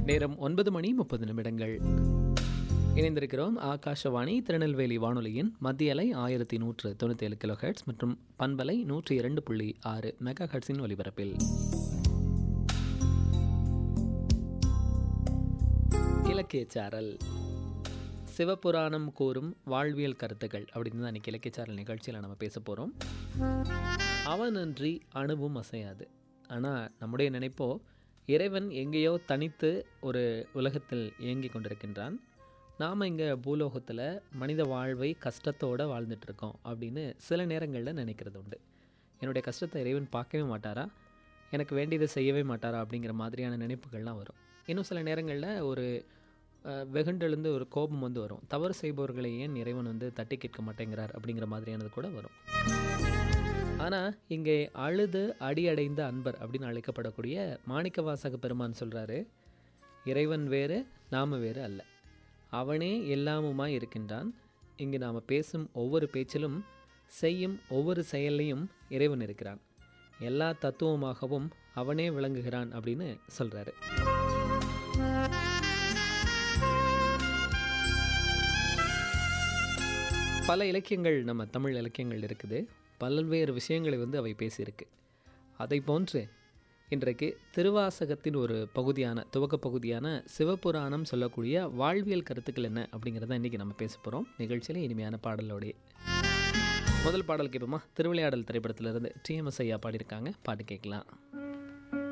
நேரம் ஒன்பது மணி முப்பது நிமிடங்கள் இணைந்திருக்கிறோம் ஆகாஷவாணி திருநெல்வேலி வானொலியின் மத்திய அலை ஆயிரத்தி நூற்று தொண்ணூற்றி ஏழு கிலோ ஹெர்ட்ஸ் மற்றும் பண்பலை நூற்றி இரண்டு புள்ளி ஆறு மெகா ஹெர்ட்ஸின் ஒலிபரப்பில் இலக்கிய சாரல் சிவபுராணம் கூறும் வாழ்வியல் கருத்துக்கள் அப்படின்னு தான் இன்றைக்கி இலக்கிய சாரல் நிகழ்ச்சியில் நம்ம பேச போகிறோம் அவனன்றி அணுவும் அசையாது ஆனால் நம்முடைய நினைப்போ இறைவன் எங்கேயோ தனித்து ஒரு உலகத்தில் இயங்கி கொண்டிருக்கின்றான் நாம் இங்கே பூலோகத்தில் மனித வாழ்வை கஷ்டத்தோடு வாழ்ந்துட்டுருக்கோம் அப்படின்னு சில நேரங்களில் நினைக்கிறது உண்டு என்னுடைய கஷ்டத்தை இறைவன் பார்க்கவே மாட்டாரா எனக்கு வேண்டியதை செய்யவே மாட்டாரா அப்படிங்கிற மாதிரியான நினைப்புகள்லாம் வரும் இன்னும் சில நேரங்களில் ஒரு அஹ், வெகுண்டெழுந்து ஒரு கோபம் வந்து வரும் தவறு செய்பவர்களை ஏன் இறைவன் வந்து தட்டி கேட்க மாட்டேங்கிறார் அப்படிங்கிற மாதிரியானது கூட வரும் ஆனால் இங்கே அழுது அடியடைந்த அன்பர் அப்படின்னு அழைக்கப்படக்கூடிய மாணிக்கவாசக பெருமான் சொல்கிறாரு இறைவன் வேறு நாம வேறு அல்ல அவனே எல்லாமுமாய் இருக்கின்றான் இங்கு நாம் பேசும் ஒவ்வொரு பேச்சிலும் செய்யும் ஒவ்வொரு செயல்லையும் இறைவன் இருக்கிறான் எல்லா தத்துவமாகவும் அவனே விளங்குகிறான் அப்படின்னு சொல்கிறாரு பல இலக்கியங்கள் நம்ம தமிழ் இலக்கியங்கள் இருக்குது பல்வேறு விஷயங்களை வந்து அவை பேசியிருக்கு அதை போன்று இன்றைக்கு திருவாசகத்தின் ஒரு பகுதியான துவக்க பகுதியான சிவபுராணம் சொல்லக்கூடிய வாழ்வியல் கருத்துக்கள் என்ன அப்படிங்கிறத இன்றைக்கி நம்ம பேச போகிறோம் நிகழ்ச்சியில் இனிமையான பாடலோடைய முதல் பாடல் கேட்போமா திருவிளையாடல் திரைப்படத்திலிருந்து டிஎம்எஸ் ஐயா பாடியிருக்காங்க பாட்டு கேட்கலாம்